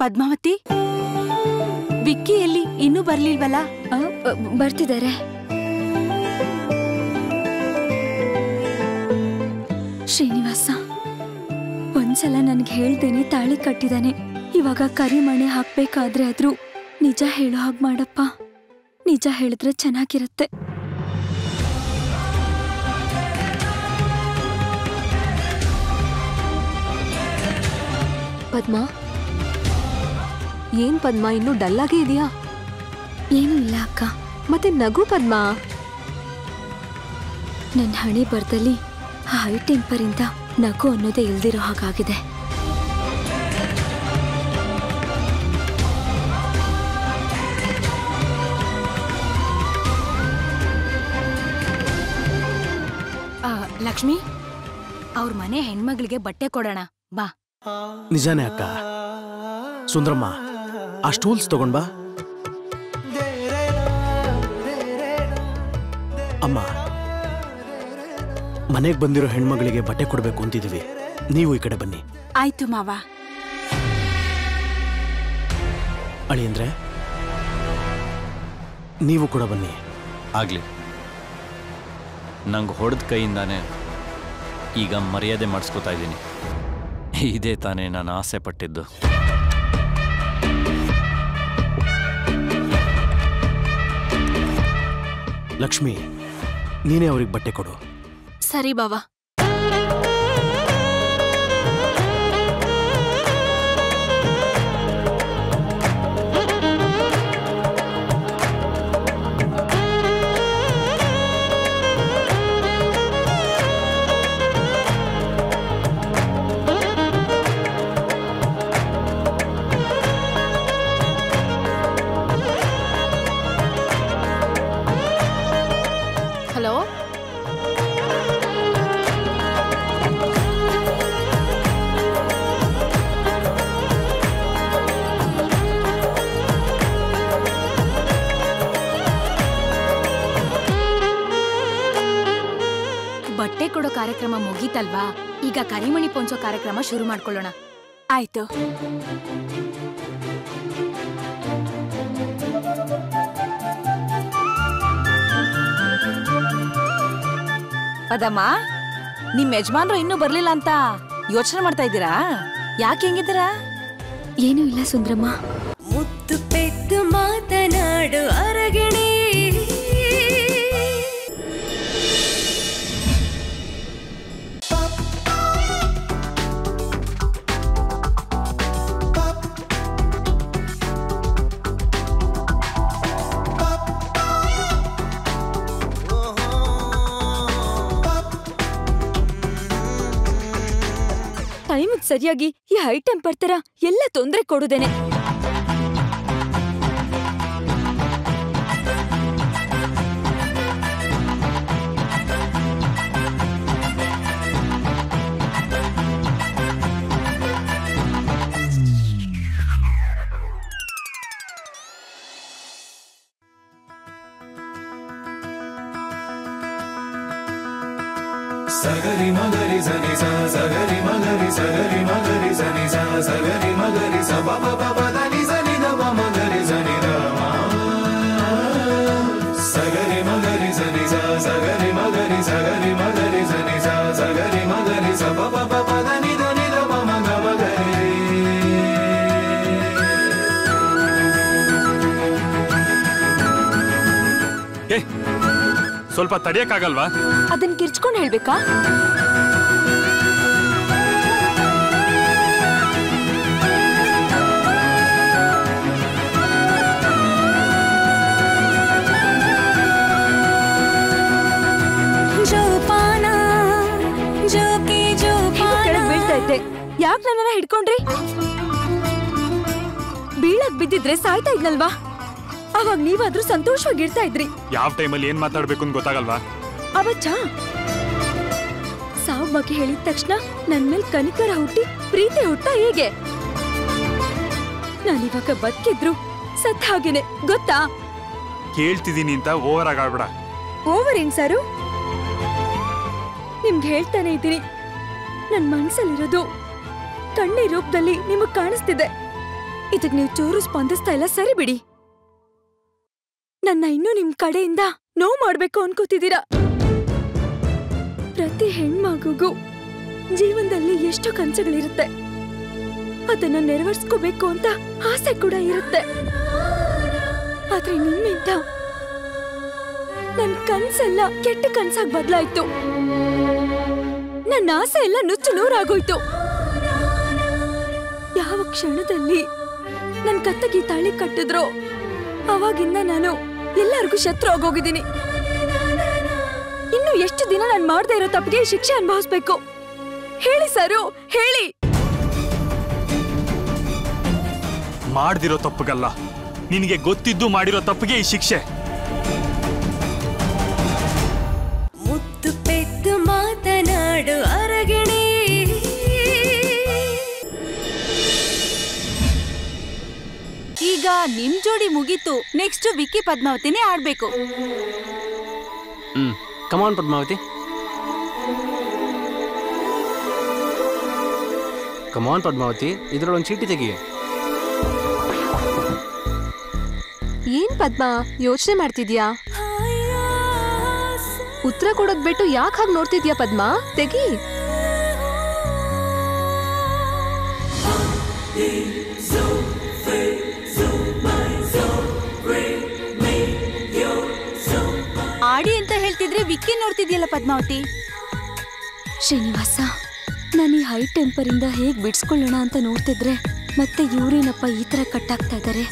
ಪದ್ಮಾವತಿ ವಿಕ್ಕಿ ಎಲ್ಲಿ ಇನ್ನೂ ಬರ್ಲಿಲ್ವಲ್ಲ ಆ, ಬ- ಬರ್ತಿದ್ದಾರೆ ಶ್ರೀನಿವಾಸ ಒಂದ್ಸಲ ನನ್ಗೆ ಹೇಳ್ದೇನೆ ತಾಳಿ ಕಟ್ಟಿದಾನೆ ಇವಾಗ ಕರಿಮಣೆ ಹಾಕ್ಬೇಕಾದ್ರೆ ಆದ್ರೂ ನಿಜ ಹೇಳೋ ಹಾಗೆ ಮಾಡಪ್ಪ ನಿಜ ಹೇಳಿದ್ರೆ ಚೆನ್ನಾಗಿರತ್ತೆ ಪದ್ಮ ಏನ್ ಪದ್ಮ ಇನ್ನೂ ಡಲ್ಲಾಗೇ ಇದೆಯಾ ಏನೂ ಇಲ್ಲ ಅಕ್ಕ ಮತ್ತೆ ನಗು ಪದ್ಮ ನನ್ನ ಹಣೆ ಬರ್ದಲ್ಲಿ ಆ ಹೈ ಟೆಂಪರಿಂದ ನಗು ಅನ್ನೋದೇ ಇಲ್ದಿರೋ ಹಾಗಾಗಿದೆ ಆ, ಲಕ್ಷ್ಮಿ ಅವ್ರ ಮನೆ ಹೆಣ್ಮಗಳಿಗೆ ಬಟ್ಟೆ ಕೊಡೋಣ ಬಾ ನಿಜಾನೇ ಅಕ್ಕ ಸುಂದ್ರಮ್ಮ ಆ ಸ್ಟೂಲ್ಸ್ ತಗೊಂಡ್ ಬಾ ಅಮ್ಮ ಮನೆಗೆ ಬಂದಿರೋ ಹೆಣ್ಮಗಳಿಗೆ ಬಟ್ಟೆ ಕೊಡಬೇಕು ಅಂತಿದೀವಿ ನೀವು ಈ ಕಡೆ ಬನ್ನಿ ಆಯ್ತು ಮಾವ ಅಳಿಯಂದ್ರೆ ನೀವು ಕೂಡ ಬನ್ನಿ ಆಗಲಿ ನಂಗೆ ಹೊಡೆದ ಕೈಯಿಂದಾನೆ ಈಗ ಮರ್ಯಾದೆ ಮಾಡಿಸ್ಕೊತಾ ಇದ್ದೀನಿ ಇದೇ ತಾನೇ ನಾನು ಆಸೆ ಪಟ್ಟಿದ್ದು ಲಕ್ಷ್ಮಿ ನೀನೇ ಅವ್ರಿಗೆ ಬಟ್ಟೆ ಕೊಡು ಸರಿ ಬಾವಾ ಹಲೋ ಬಟ್ಟೆ ಕೊಡೋ ಕಾರ್ಯಕ್ರಮ ಮುಗೀತಲ್ವಾ ಈಗ ಕರಿಮಣಿ ಪೊಂಚೋ ಕಾರ್ಯಕ್ರಮ ಶುರು ಮಾಡ್ಕೊಳ್ಳೋಣ ಆಯ್ತು ಅದಮ್ಮ ನಿಮ್ ಯಜಮಾನ್ರು ಇನ್ನೂ ಬರ್ಲಿಲ್ಲ ಅಂತ ಯೋಚನೆ ಮಾಡ್ತಾ ಇದ್ದೀರಾ ಯಾಕೆ ಹೆಂಗಿದ್ದೀರಾ ಏನೂ ಇಲ್ಲ ಸುಂದ್ರಮ್ಮ ಮುತ್ತು ಪೆದ್ದು ಮಾತನಾಡು ಅರಗಿಣಿ ಟೈಮಿಗೆ ಸರಿಯಾಗಿ ಈ ಹೈ ಟೆಂಪರ್ ತರ ಎಲ್ಲ ತೊಂದ್ರೆ ಕೊಡುದೇನೆ ಸಗರಿ ಮಗರಿ ಸನಿ ಸ ಸಗರಿ ಮಗರಿ ಸಗರಿ ಮಗರಿ ಸನಿ ಸ ಸಗರಿ ಮಗರಿ ಸ ಪ ಪ ಪ ಪ ದ ನಿ ಸ ನಿ ದ ಪ ಮಗರಿ ಸ ನಿ ದ ಮ. ಸಗರಿ ಮಗರಿ ಸನಿ ಸ ಸಗರಿ ಮಗರಿ ಸಗರಿ ಮಗರಿ ಸನಿ ಸ ಸಗರಿ ಮಗರಿ ಸ ಪ ಪ ಪ ಪ ದ ನಿ ದ ನಿ ದ ಪ ಮ ಗ ಮಗರಿ ಏ ಸ್ವಲ್ಪ ತಡಿಯಕ್ಕಾಗಲ್ವಾ ಅದನ್ ಕಿರ್ಚ್ಕೊಂಡ್ ಹೇಳ್ಬೇಕಾ ಜೋಪಾನ ಜೋಕಿ ಜೋಪಾನ ಕೆಳಗ್ ಬೀಳ್ತಾ ಇದ್ದೆ ಯಾಕ್ ನನ್ನನ್ನ ಹಿಡ್ಕೊಂಡ್ರಿ ಬೀಳಕ್ ಬಿದ್ದಿದ್ರೆ ಸಾಯ್ತಾ ಇದ್ನಲ್ವಾ ಅವಾಗ ನೀವಾದ್ರೂ ಸಂತೋಷವಾಗಿರ್ತಾ ಇದ್ರಿ ಯಾವ ಟೈಮಲ್ಲಿ ಏನ್ ಮಾತಾಡ್ಬೇಕು ಅಂತ ಗೊತ್ತಾಗಲ್ವಾ ಅವಚ್ಚ ಸಾವ್ ಬಗ್ಗೆ ಹೇಳಿದ ತಕ್ಷಣ ನನ್ ಮೇಲ್ ಕನಿಕರ ಹುಟ್ಟಿ ಪ್ರೀತಿ ಹುಟ್ಟ ಹೇಗೆ ನಾನಿವಾಗ ಬದುಕಿದ್ರು ಸತ್ ಹಾಗೇನೆ ಗೊತ್ತಾ ಕೇಳ್ತಿದ್ದೀನಿ ಅಂತ ಓವರ್ ಆಗಾಡ್ಬೇಡ ಓವರ್ ಏನ್ ಸಾರು ನಿಮ್ಗೆ ಹೇಳ್ತಾನೆ ಇದ್ದೀನಿ ನನ್ ಮನ್ಸಲ್ಲಿರೋದು ಕಣ್ಣಿ ರೂಪದಲ್ಲಿ ನಿಮಗ್ ಕಾಣಿಸ್ತಿದೆ ಇದಕ್ ನೀವು ಚೂರು ಸ್ಪಂದಿಸ್ತಾ ಇಲ್ಲ ಸರಿ ಬಿಡಿ ನನ್ನ ಇನ್ನೂ ನಿಮ್ ಕಡೆಯಿಂದ ನೋವು ಮಾಡ್ಬೇಕು ಅನ್ಕೋತಿದ್ದೀರಾ ಪ್ರತಿ ಹೆಣ್ಮಗುಗೂ ಜೀವನದಲ್ಲಿ ಎಷ್ಟೋ ಕನಸುಗಳಿರುತ್ತೆ ಅದನ್ನ ನೆರವೇರ್ಸ್ಕೋಬೇಕು ಅಂತ ಆಸೆ ಕೂಡ ಇರುತ್ತೆ ಆದ್ರೆ ನಿಮ್ಮಿಂದ ನನ್ ಕನ್ಸೆಲ್ಲ ಕೆಟ್ಟ ಕನ್ಸಾಗ್ ಬದ್ಲಾಯ್ತು ನನ್ನ ಆಸೆ ಎಲ್ಲ ನುಚ್ಚು ನೂರಾಗೋಯ್ತು ಯಾವ ಕ್ಷಣದಲ್ಲಿ ನನ್ ಕತ್ತಗಿ ತಾಳಿ ಕಟ್ಟಿದ್ರೋ ಅವಾಗಿಂದ ನಾನು ಎಲ್ಲರಿಗೂ ಶತ್ರು ಆಗೋಗಿದ್ದೀನಿ ಇನ್ನು ಎಷ್ಟು ದಿನ ನಾನು ಮಾಡ್ತಾ ಇರೋ ತಪ್ಪಿಗೆ ಶಿಕ್ಷೆ ಅನುಭವಿಸ್ಬೇಕು ಹೇಳಿ ಸರು ಹೇಳಿ ಮಾಡ್ದಿರೋ ತಪ್ಪುಗಲ್ಲ ನಿನಗೆ ಗೊತ್ತಿದ್ದು ಮಾಡಿರೋ ತಪ್ಪಿಗೆ ಈ ಶಿಕ್ಷೆ ಮುತ್ತು ಪೆದ್ದು ಮಾತನಾಡು ಅರಗಿಣಿ ಈಗ ನಿಮ್ ಜೋಡಿ ಮುಗೀತು ನೆಕ್ಸ್ಟ್ ವಿಕ್ಕಿ ಪದ್ಮಾವತಿನೇ ಆಡ್ಬೇಕು ಹ್ಮ್ ಕಮಾನ್ ಪದ್ಮಾವತಿ ಕಮಾನ್ ಪದ್ಮಾವತಿ ಇದ್ರೊಳಗೊಂದು ಚೀಟಿ ತೆಗಿ ಏನ್ ಪದ್ಮ ಯೋಚನೆ ಮಾಡ್ತಿದ್ಯಾ ಉತ್ತರ ಕೊಡೋದ್ ಬಿಟ್ಟು ಯಾಕೆ ಹಾಗೆ ನೋಡ್ತಿದ್ಯಾ ಪದ್ಮ ತೆಗಿ ಆಡಿ ಅಂತ ಹೇಳ್ತಿದ್ರೆ ವಿಕ್ಕಿ ನೋಡ್ತಿದ್ಯಲ್ಲ ಪದ್ಮಾವತಿ ಶ್ರೀನಿವಾಸ ನಾನು ಈ ಹೈ ಟೆಂಪರ್ ಇಂದ ಹೇಗ್ ಬಿಡ್ಸ್ಕೊಳ್ಳೋಣ ಅಂತ ನೋಡ್ತಿದ್ರೆ ಮತ್ತೆ ಇವ್ರೇನಪ್ಪ ಈ ತರ ಕಟ್ಟಾಗ್ತಾ ಇದ್ದಾರೆ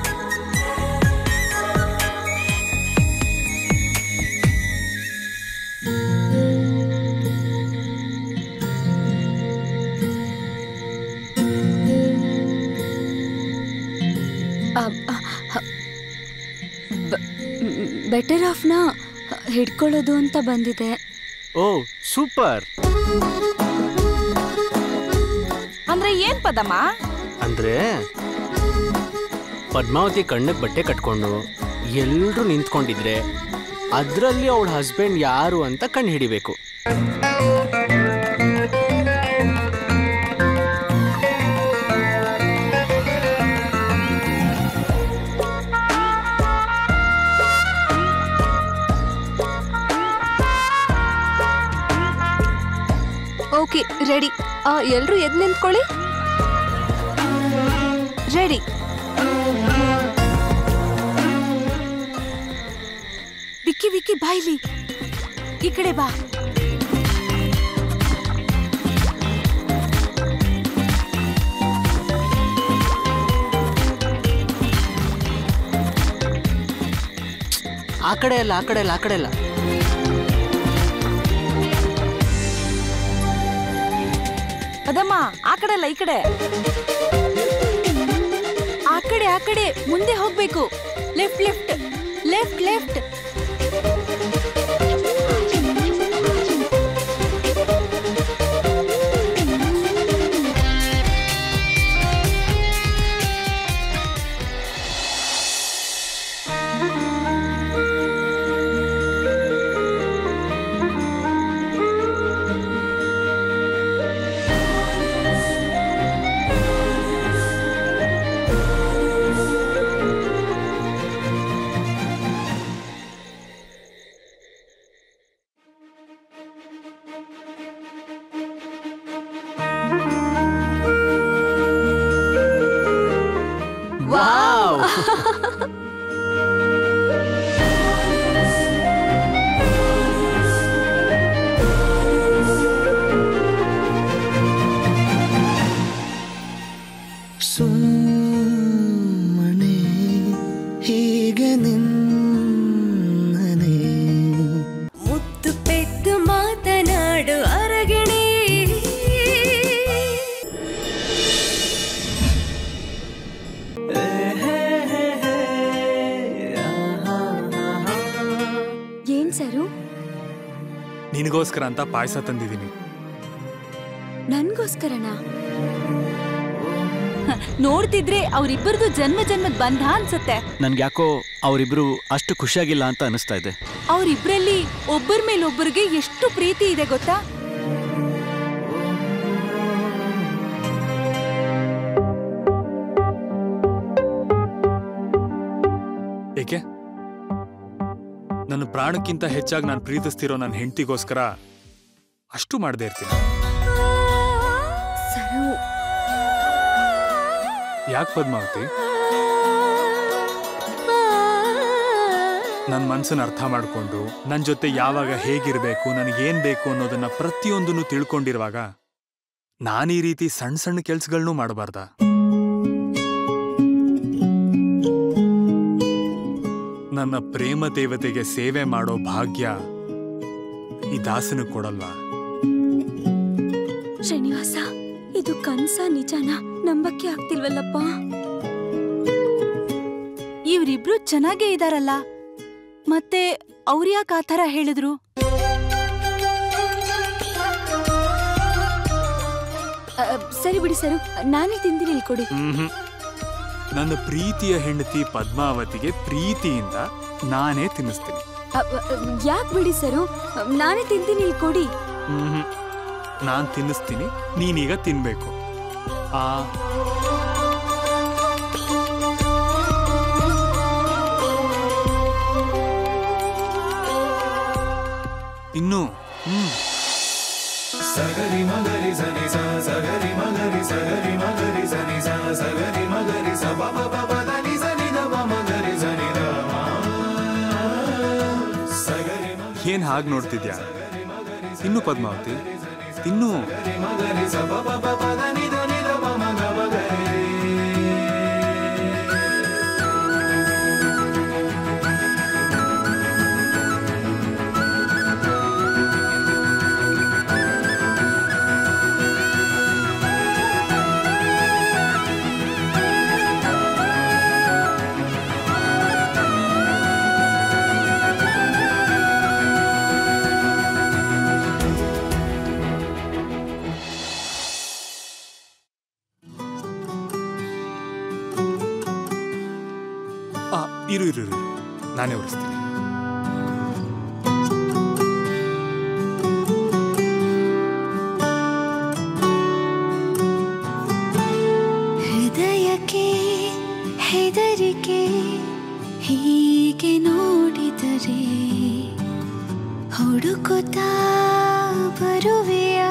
ಬೆಟರ್ ಆಫ್ನ ಹಿಡ್ಕೊಳ್ಳೋದು ಅಂತ ಬಂದಿದೆ ಓ ಸೂಪರ್ ಅಂದ್ರೆ ಏನ್ ಪದಮ್ಮ ಅಂದ್ರೆ ಪದ್ಮಾವತಿ ಕಣ್ಣಕ್ಕೆ ಬಟ್ಟೆ ಕಟ್ಕೊಂಡು ಎಲ್ರೂ ನಿಂತ್ಕೊಂಡಿದ್ರೆ ಅದರಲ್ಲಿ ಅವಳ ಹಸ್ಬೆಂಡ್ ಯಾರು ಅಂತ ಕಣ್ಣು ಹಿಡಿಬೇಕು ಓಕೆ ರೆಡಿ ಎಲ್ರು ಎದ್ ನಿಂತ್ಕೊಳ್ಳಿ ರೆಡಿ ವಿಕ್ಕಿ ವಿಕ್ಕಿ ಬಾಯ್ಲಿ ಈ ಕಡೆ ಬಾ ಆ ಕಡೆ ಅಲ್ಲ ಆ ಕಡೆ ಅಲ್ಲ ಆ ಕಡೆ ಅಲ್ಲ ಪದಮ್ಮ ಆ ಕಡೆ ಅಲ್ಲ ಈ ಕಡೆ ಆ ಕಡೆ ಆ ಕಡೆ ಮುಂದೆ ಹೋಗ್ಬೇಕು left left left left wow ಸುಮ್ಮನೆ ಹೀಗೆ ನಿನ್ನನೆ ಮುತ್ತು ಪೆದ್ದು ಮಾತನಾಡು ಅರಗಿಣಿ ಏನ್ ಸರು ನಿನಗೋಸ್ಕರ ಅಂತ ಪಾಯಸ ತಂದಿದ್ದೀನಿ ನನ್ಗೋಸ್ಕರನಾ ನೋಡ್ತಿದ್ರೆ ಅವ್ರಿಬ್ಬರದು ಜನ್ಮ ಜನ್ಮದ ಬಂಧ ಅನ್ಸತ್ತೆ ನನ್ಗೆ ಯಾಕೋ ಅವರಿಬ್ರು ಅಷ್ಟು ಖುಷಿಯಾಗಿಲ್ಲ ಅಂತ ಅನಿಸ್ತಾ ಇದೆ ಅವ್ರಿಬ್ರಲ್ಲಿ ಒಬ್ಬರ ಮೇಲೆ ಒಬ್ಬರಿಗೆ ಎಷ್ಟು ಪ್ರೀತಿ ಇದೆ ಗೊತ್ತಾ ನನ್ನ ಪ್ರಾಣಕ್ಕಿಂತ ಹೆಚ್ಚಾಗಿ ನಾನು ಪ್ರೀತಿಸ್ತಿರೋ ನನ್ನ ಹೆಂಡತಿಗೋಸ್ಕರ ಅಷ್ಟು ಮಾಡದೇ ಇರ್ತೀನಿ ಸರು ಯಾಕೆ ಪದ್ಮಾವತಿ ನನ್ನ ಮನ್ಸನ್ನ ಅರ್ಥ ಮಾಡ್ಕೊಂಡು ನನ್ನ ಜೊತೆ ಯಾವಾಗ ಹೇಗಿರ್ಬೇಕು ನನಗೇನ್ ಬೇಕು ಅನ್ನೋದನ್ನ ಪ್ರತಿಯೊಂದನ್ನು ತಿಳ್ಕೊಂಡಿರುವಾಗ ನಾನು ಈ ರೀತಿ ಸಣ್ಣ ಸಣ್ಣ ಕೆಲ್ಸಗಳನ್ನೂ ಮಾಡಬಾರ್ದ ನನ್ನ ಪ್ರೇಮ ದೇವತೆಗೆ ಸೇವೆ ಮಾಡೋ ಭಾಗ್ಯ ಈ ದಾಸನ ಕೊಡಲ್ವಾ ಶ್ರೀನಿವಾಸ ಇದು ಕನ್ಸ ನಿಜಾನ ನಂಬಕ್ಕೆ ಆಗ್ತಿಲ್ವಲ್ಲಪ್ಪ ಇವ್ರಿಬ್ರು ಚೆನ್ನಾಗೇ ಇದಾರಲ್ಲ ಮತ್ತೆ ಅವ್ರ್ಯಾಕ್ ಆ ಥರ ಹೇಳಿದ್ರು ಅ, ಸರಿ ಬಿಡಿ ಸರು ನಾನೇ ತಿಂದಿನಿ ಇಲ್ಲಿ ಕೊಡಿ ಮ್ಹೂ. ನನ್ನ ಪ್ರೀತಿಯ ಹೆಂಡತಿ ಪದ್ಮಾವತಿಗೆ ಪ್ರೀತಿಯಿಂದ ನಾನೇ ತಿನ್ನಿಸ್ತೀನಿ ಯಾಕೆ ಬಿಡಿ ಸರು ನಾನೇ ತಿಂತೀನಿ ಇಲ್ಲಿ ಕೊಡಿ ಮ್ಹೂ. ನಾನ್ ತಿನ್ನಿಸ್ತೀನಿ ನೀನೀಗ ತಿನ್ಬೇಕು ಆ ಇನ್ನು ಹ್ಮ್ ಸಗರಿ ಮಗರಿ ಸನಿ ಸ ಸಗರಿ ಮಗರಿ ಸಗರಿ ಮಗರಿ ಸನಿ ಸ ಸಗರಿ ಮಗರಿ ಸ ಪ ಪ ಪ ಪ ದ ನಿ ಸ ನಿ ದ ಪ ಮಗರಿ ಸ ನಿ ದ ಮ. ಸಗರಿ ಏನ್ ಹಾಗೆ ನೋಡ್ತಿದ್ಯಾ ಇನ್ನು ಪದ್ಮಾವತಿ ಇನ್ನು ಮಗರಿ ಸ ಪ ಪ ಪ ಪ ದ ನಿ ದ ನಿ ದ ಪ ಮ ಗ ಮ ಗ ರಿ. ಆ ಇರು ಇರು ಇರು ನಾನೇ ಉರಿಸ್ತೀನಿ ಹೃದಯಕ್ಕೆ ಹೆದರಿಕೆ ಹೀಗೆ ನೋಡಿದರೆ ಹುಡುಕುತ್ತಾ ಬರುವೆಯ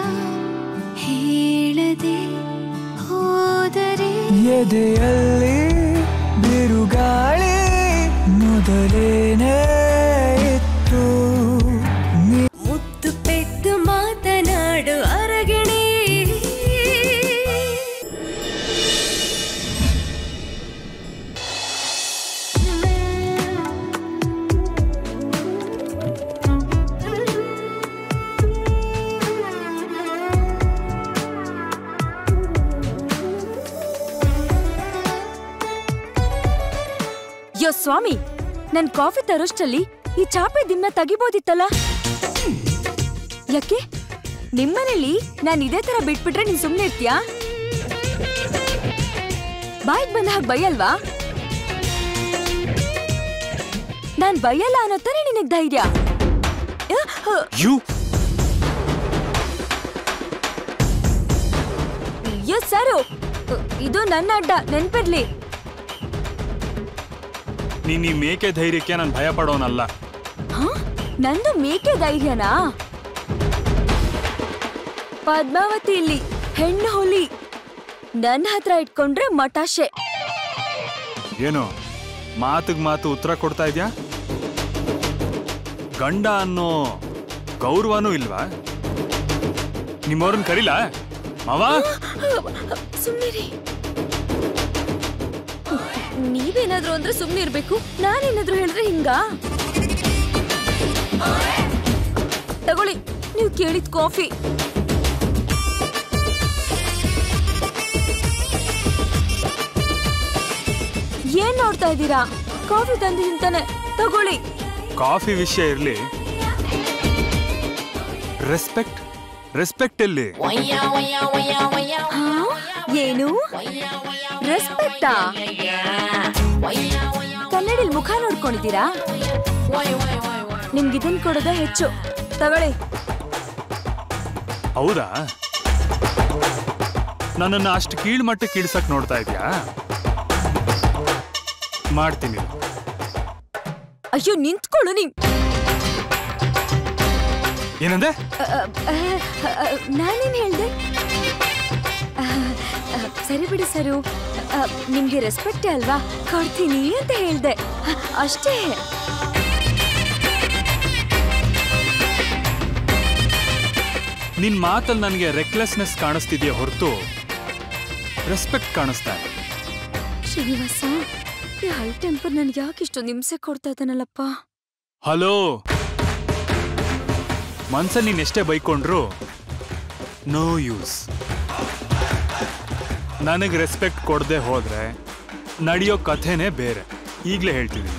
ಹೇಳದೆ ಹೋದರೆ ಎದೆಯಲ್ಲಿ ಬಿರುಗಾಳಿ ಮೊದಲೇನೇ ಇತ್ತು ಮುತ್ತು ಪೆದ್ದು ಮಾತನಾಡು ಅರಗಿಣಿ ಯೋ ಸ್ವಾಮಿ ನನ್ ಕಾಫಿ ತರೋಷ್ಟಲ್ಲಿ ಈ ಚಾಪೆ ದಿನ ತೆಗಿಬೋದಿತ್ತಲ್ಲ ಯಾಕೆ ನಿಮ್ಮನೇಲಿ ನಾನ್ ಇದೇ ತರ ಬಿಟ್ಬಿಟ್ರೆ ನೀನ್ ಸುಮ್ನೆ ಇರ್ತೀಯಾ ಬಾಯಿಗೆ ಬಂದ ಹಾಗೆ ಬೈಯಲ್ವಾ ನಾನ್ ಬೈಯಲ್ಲ ಅನ್ನೋ ತಾನೇ ನಿನಗ್ ಧೈರ್ಯ ಅಹ್, ಅಹ್, ಯು ಅಯ್ಯೋ ಸರು ಅಹ್, ಇದು ನನ್ನ ಅಡ್ಡ ನೆನ್ಪಿರ್ಲಿ ನೀನ್ ಈ ಮೇಕೆ ಧೈರ್ಯಕ್ಕೆ ನಾನು ಭಯ ಪಡೋನಲ್ಲ ಹ? ನಂದು ಮೇಕೆ ಧೈರ್ಯನಾ ಪದ್ಮಾವತಿ ಇಲ್ಲಿ ಹೆಣ್ಣು ಹುಲಿ ನನ್ನ ಹತ್ರ ಇಟ್ಕೊಂಡ್ರೆ ಮಟಾಶೆ ಏನು ಮಾತಿಗೆ ಮಾತು ಉತ್ತರ ಕೊಡ್ತಾ ಇದ್ಯಾ ಗಂಡ ಅನ್ನೋ ಗೌರವನೂ ಇಲ್ವಾ ನಿಮ್ಮವ್ರನ್ನ ಕರೀಲ ಮಾವ ಸುಮ್ಮನಿರಿ ನೀವೇನಾದ್ರೂ ಅಂದ್ರೆ ಸುಮ್ಮನೆ ಇರ್ಬೇಕು ನಾನೇನಾದ್ರೂ ಹೇಳಿದ್ರೆ ಹಿಂಗ ತಗೊಳ್ಳಿ ನೀವು ಕೇಳಿದ ಕಾಫಿ ಏನ್ ನೋಡ್ತಾ ಇದ್ದೀರಾ ಕಾಫಿ ತಂದು ನಿಂತಾನೆ ತಗೊಳ್ಳಿ ಕಾಫಿ ವಿಷಯ ಇರ್ಲಿ ರೆಸ್ಪೆಕ್ಟ್ ರೆಸ್ಪೆಕ್ಟ್ ಎಲ್ಲಿ ಹಾ? ಏನು ರೆಸ್ಪೆಕ್ಟಾ ಕನ್ನಡಿಲ್ ಮುಖ ನೋಡ್ಕೊಂಡಿದ್ದೀರಾ ನಿಮ್ಗೆ ಇದನ್ ಕೊಡೋದೇ ಹೆಚ್ಚು ತಗೊಳ್ಳಿ ಹೌದಾ ನನ್ನನ್ನ ಅಷ್ಟು ಕೀಳ್ಮಟ್ಟಕ್ಕೆ ಇಳಿಸಕ್ ನೋಡ್ತಾ ಇದ್ಯಾ ಮಾಡ್ತೀನಿ ಅಯ್ಯೋ ನಿಂತ್ಕೊಳ್ಳು ನೀನ್ ಏನಂದೆ ನಾನೇನು ಹೇಳ್ದೆ ಆ, ಆ, ಸರಿ ಬಿಡಿ ಸರು ಆ, ನಿಮ್ಗೆ ರೆಸ್ಪೆಕ್ಟೇ ಅಲ್ವಾ ಕೊಡ್ತೀನಿ ಅಂತ ಹೇಳ್ದೆ ಆ, ಅಷ್ಟೇ ನಿನ್ ಮಾತಲ್ಲಿ ನನಗೆ ರೆಕ್ಲೆಸ್ನೆಸ್ ಕಾಣಿಸ್ತಿದೆಯಾ ಹೊರತು ರೆಸ್ಪೆಕ್ಟ್ ಕಾಣಿಸ್ತಾ ಇದೆ ಶ್ರೀನಿವಾಸ ಈ ಹೈ ಟೆಂಪರ್ ನನ್ಗೆ ಯಾಕೆ ಇಷ್ಟೊಂದು ಹಿಂಸೆ ಕೊಡ್ತಾ ಇದ್ದಾನಲ್ಲಪ್ಪ ಹಲೋ ಮನ್ಸಲ್ಲಿ ನೀನ್ ಎಷ್ಟೇ ಬೈಕೊಂಡ್ರು ನೋ ಯೂಸ್ ನನಗೆ ರೆಸ್ಪೆಕ್ಟ್ ಕೊಡದೆ ಹೋದ್ರೆ ನಡೆಯೋ ಕಥೆನೇ ಬೇರೆ ಈಗಲೇ ಹೇಳ್ತೀನಿ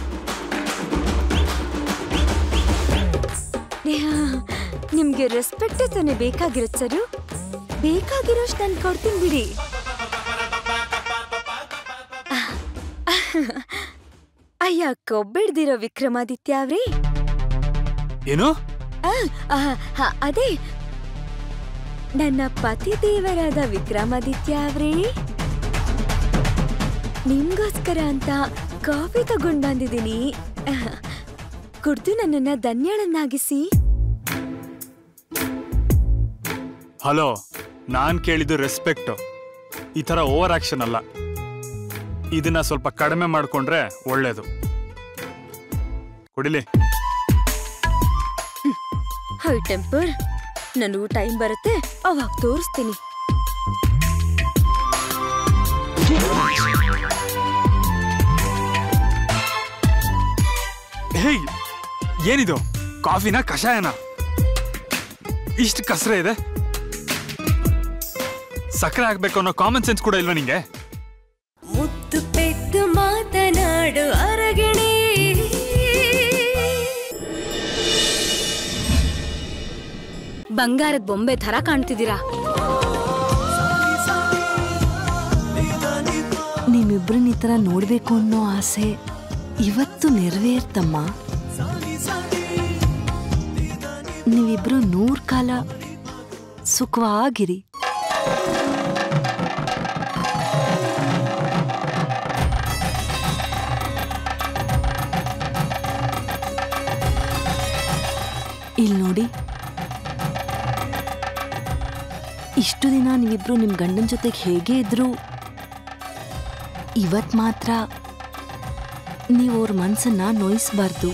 ನಿಮ್ಗೆ ರೆಸ್ಪೆಕ್ಟೇ ತಾನೇ ಬೇಕಾಗಿರೋದು ಸರು ಬೇಕಾಗಿರೋಷ್ಟು ನಾನು ಕೊಡ್ತೀನಿ ಬಿಡಿ ಅಯ್ಯ ಕೊಬ್ಬಿಡ್ದಿರೋ ವಿಕ್ರಮಾದಿತ್ಯ ಅವ್ರಿ ಏನು ಆ, ಆ, ಹ, ಅದೇ ನನ್ನ ಪತಿ ದೇವರಾದ ವಿಕ್ರಮಾದಿತ್ಯ ಅವ್ರೇ ನಿಮ್ಗೋಸ್ಕರ ಅಂತ ಕಾಫಿ ತಗೊಂಡ್ ಬಂದಿದ್ದೀನಿ ಕುಡ್ದು ನನ್ನನ್ನ ಧನ್ಯಳನ್ನಾಗಿಸಿ ಹಲೋ ನಾನ್ ಕೇಳಿದ್ದು ರೆಸ್ಪೆಕ್ಟ್ ಈ ತರ ಓವರ್ ಆಕ್ಷನ್ ಅಲ್ಲ ಇದನ್ನ ಸ್ವಲ್ಪ ಕಡಿಮೆ ಮಾಡ್ಕೊಂಡ್ರೆ ಒಳ್ಳೇದು ಕುಡಿಲಿ ಹೈ ಟೆಂಪರ್ ನನಗೂ ಟೈಮ್ ಬರುತ್ತೆ ಅವಾಗ ತೋರಿಸ್ತೀನಿ ಹೇಯ್ ಏನಿದು ಕಾಫಿನ ಕಷಾಯನ ಇಷ್ಟು ಕಸರೆ ಇದೆ ಸಕ್ಕರೆ ಹಾಕ್ಬೇಕು ಅನ್ನೋ ಕಾಮನ್ ಸೆನ್ಸ್ ಕೂಡ ಇಲ್ವಾ ನಿಂಗೆ ಮುತ್ತು ಪೆದ್ದು ಮಾತನಾಡು ಅರಗಿಣಿ ಬಂಗಾರದ ಬೊಂಬೆ ತರ ಕಾಣ್ತಿದ್ದೀರಾ ನಿಮ್ಮಿಬ್ರನ್ನ ಈ ಥರ ನೋಡ್ಬೇಕು ಅನ್ನೋ ಆಸೆ ಇವತ್ತು ನೆರವೇರ್ತಮ್ಮ ನೀವಿಬ್ರು ನೂರ್ ಕಾಲ ಸುಖವಾಗಿರಿ ಇಲ್ಲಿ ನೋಡಿ ಇಷ್ಟು ದಿನ ನೀವಿಬ್ರು ನಿಮ್ ಗಂಡನ ಜೊತೆಗೆ ಹೇಗೆ ಇದ್ರು ಇವತ್ ಮಾತ್ರ ನೀವು ಅವ್ರ ಮನ್ಸನ್ನ ನೋಯಿಸ್ಬಾರ್ದು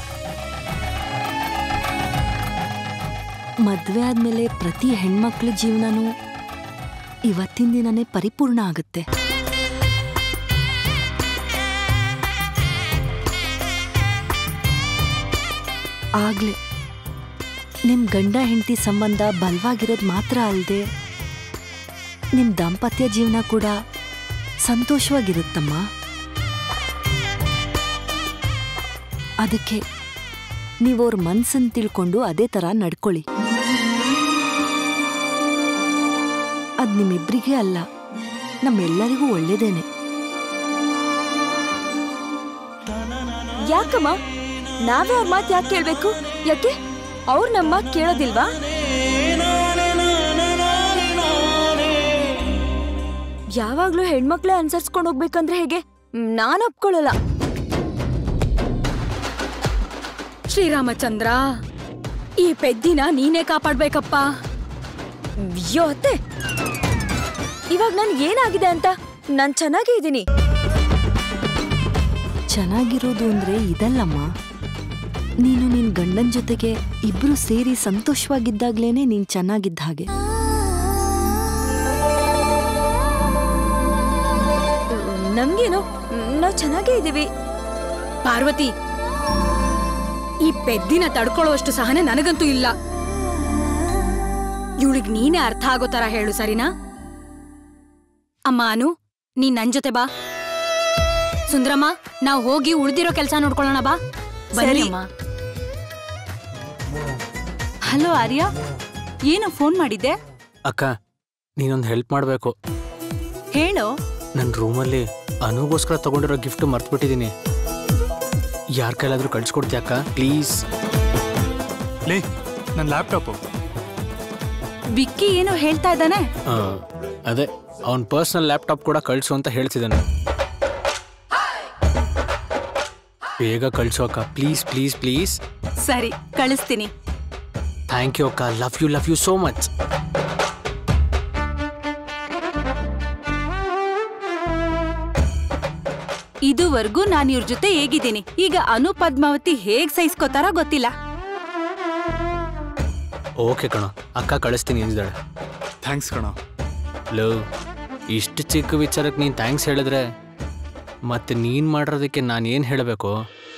ಮದ್ವೆ ಆದ್ಮೇಲೆ ಪ್ರತಿ ಹೆಣ್ಮಕ್ಳ ಜೀವನನೂ ಇವತ್ತಿನ ದಿನನೇ ಪರಿಪೂರ್ಣ ಆಗುತ್ತೆ ಆಗ್ಲೇ ನಿಮ್ ಗಂಡ ಹೆಂಡತಿ ಸಂಬಂಧ ಬಲವಾಗಿರೋದು ಮಾತ್ರ ಅಲ್ಲದೆ ನಿಮ್ ದಾಂಪತ್ಯ ಜೀವನ ಕೂಡ ಸಂತೋಷವಾಗಿರುತ್ತಮ್ಮ ಅದಕ್ಕೆ ನೀವು ಅವ್ರ ಮನ್ಸನ್ನು ತಿಳ್ಕೊಂಡು ಅದೇ ಥರ ನಡ್ಕೊಳ್ಳಿ ಅದು ನಿಮ್ಮಿಬ್ರಿಗೆ ಅಲ್ಲ ನಮ್ಮೆಲ್ಲರಿಗೂ ಒಳ್ಳೇದೇನೆ ಯಾಕಮ್ಮ ನಾವೇ ಅವ್ರ ಮಾತು ಯಾಕೆ ಕೇಳ್ಬೇಕು ಯಾಕೆ ಅವ್ರು ನಮ್ಮ ಮಾತ್ ಕೇಳೋದಿಲ್ವಾ ಯಾವಾಗ್ಲೂ ಹೆಣ್ಮಕ್ಳೇ ಅನ್ಸರ್ಸ್ಕೊಂಡು ಹೋಗ್ಬೇಕಂದ್ರೆ ಹೇಗೆ ನಾನು ಒಪ್ಕೊಳ್ಳಲ್ಲ ಶ್ರೀರಾಮಚಂದ್ರ ಈ ಪೆದ್ದಿನ ನೀನೇ ಕಾಪಾಡ್ಬೇಕಪ್ಪ ಅಯ್ಯೋ ಅತ್ತೆ ಇವಾಗ ನನ್ಗೆ ಏನಾಗಿದೆ ಅಂತ ನಾನ್ ಚೆನ್ನಾಗೇ ಇದ್ದೀನಿ ಚೆನ್ನಾಗಿರೋದು ಅಂದ್ರೆ ಇದಲ್ಲಮ್ಮ ನೀನು ನಿನ್ ಗಂಡನ ಜೊತೆಗೆ ಇಬ್ರು ಸೇರಿ ಸಂತೋಷವಾಗಿದ್ದಾಗ್ಲೇನೆ ನೀನ್ ಚೆನ್ನಾಗಿದ್ದ ಹಾಗೆ ನಮ್ಗೇನು ನಾವ್ ಚೆನ್ನಾಗೇ ಇದೀವಿ ಪಾರ್ವತಿ ಈ ಪೆದ್ದಿನ ತಡ್ಕೊಳ್ಳುವಷ್ಟು ಸಹನೆ ನನಗಂತೂ ಇಲ್ಲ ಇವಳಿಗ್ ನೀನೇ ಅರ್ಥ ಆಗೋ ತರ ಹೇಳು ಸರಿನಾ ಅಮ್ಮ ಅನು ನೀನ್ ನನ್ ಜೊತೆ ಬಾ ಸುಂದ್ರಮ್ಮ ನಾವ್ ಹೋಗಿ ಉಳ್ದಿರೋ ಕೆಲ್ಸ ನೋಡ್ಕೊಳ್ಳೋಣ ಬಾ ಬನ್ನಿ ಸರಿ. ಅಮ್ಮ ಹಲೋ ಆರ್ಯ ಏನು ಫೋನ್ ಮಾಡಿದ್ದೆ ಅಕ್ಕ ನೀನೊಂದು ಹೆಲ್ಪ್ ಮಾಡಬೇಕು ಹೇಳು ನನ್ನ ರೂಮಲ್ಲಿ ಅನುಗೋಸ್ಕರ ತಗೊಂಡಿರೋ ಗಿಫ್ಟ್ ಮರ್ತ್ಬಿಟ್ಟಿದ್ದೀನಿ ಯಾರ ಕೈಲಾದ್ರೂ ಕಳ್ಸ್ಕೊಡ್ತೀಯ ಅಕ್ಕ ಪ್ಲೀಸ್ ಲೇ ನನ್ನ ಲ್ಯಾಪ್ಟಾಪು ವಿಕ್ಕಿ ಏನೋ ಹೇಳ್ತಾ ಇದ್ದಾನೆ ಅದೇ ಅವನ ಪರ್ಸ್ನಲ್ ಲ್ಯಾಪ್ಟಾಪ್ ಕೂಡ ಕಳಿಸು ಅಂತ ಹೇಳ್ತಿದ್ದಾನೆ ಬೇಗ ಕಳಿಸು ಅಕ್ಕ ಪ್ಲೀಸ್ ಪ್ಲೀಸ್ ಪ್ಲೀಸ್ ಸರಿ ಕಳಿಸ್ತೀನಿ ಥ್ಯಾಂಕ್ ಯು ಅಕ್ಕ love you love you so much ಇದುವರೆಗೂ ನಾನು ಇವ್ರ ಜೊತೆ ಹೇಗಿದ್ದೀನಿ ಈಗ ಅನು ಪದ್ಮಾವತಿ ಹೇಗ್ ಸಹಿಸ್ಕೋತಾರ ಗೊತ್ತಿಲ್ಲ ಓಕೆ ಕಣೋ ಅಕ್ಕ ಕಳಿಸ್ತೀನಿ ಎಂದಿದ್ದಾಳೆ ಥ್ಯಾಂಕ್ಸ್ ಕಣೋ ಲವ್ ಇಷ್ಟು ಚಿಕ್ಕ ವಿಚಾರಕ್ಕೆ ನೀನು ಥ್ಯಾಂಕ್ಸ್ ಹೇಳಿದ್ರೆ ಮತ್ತೆ ನೀನು ಮಾಡಿರೋದಕ್ಕೆ ನಾನು ಏನು ಹೇಳಬೇಕು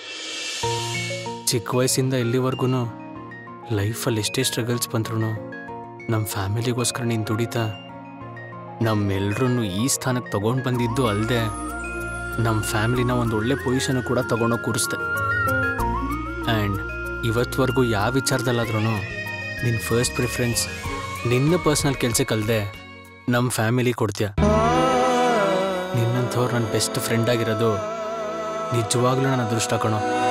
ಚಿಕ್ಕ ವಯಸ್ಸಿಂದ ಇಲ್ಲಿವರೆಗೂ ಲೈಫಲ್ಲಿ ಎಷ್ಟೇ ಸ್ಟ್ರಗಲ್ಸ್ ಬಂದ್ರೂ ನಮ್ಮ ಫ್ಯಾಮಿಲಿಗೋಸ್ಕರ ನೀನು ದುಡಿತಾ ನಮ್ಮೆಲ್ರೂ ಈ ಸ್ಥಾನಕ್ಕೆ ತಗೊಂಡು ಬಂದಿದ್ದು ಅಲ್ಲದೆ ನಮ್ಮ ಫ್ಯಾಮಿಲಿನ ಒಂದು ಒಳ್ಳೆ ಪೊಸಿಷನ್ ಕೂಡ ತಗೊಂಡೋಗಿ ಕೂರಿಸ್ದೆ ಆ್ಯಂಡ್ ಇವತ್ತುವರೆಗೂ ಯಾವ ವಿಚಾರದಲ್ಲಾದ್ರೂ ನಿನ್ನ ಫಸ್ಟ್ ಪ್ರಿಫರೆನ್ಸ್ ನಿನ್ನ ಪರ್ಸ್ನಲ್ ಕೆಲಸಕ್ಕಲ್ದೆ ನಮ್ಮ ಫ್ಯಾಮಿಲಿ ಕೊಡ್ತೀಯ ನಿನ್ನಂಥವ್ರು ನನ್ನ ಬೆಸ್ಟ್ ಫ್ರೆಂಡ್ ಆಗಿರೋದು ನಿಜವಾಗ್ಲೂ ನನ್ನ ಅದೃಷ್ಟ ಕಣೋ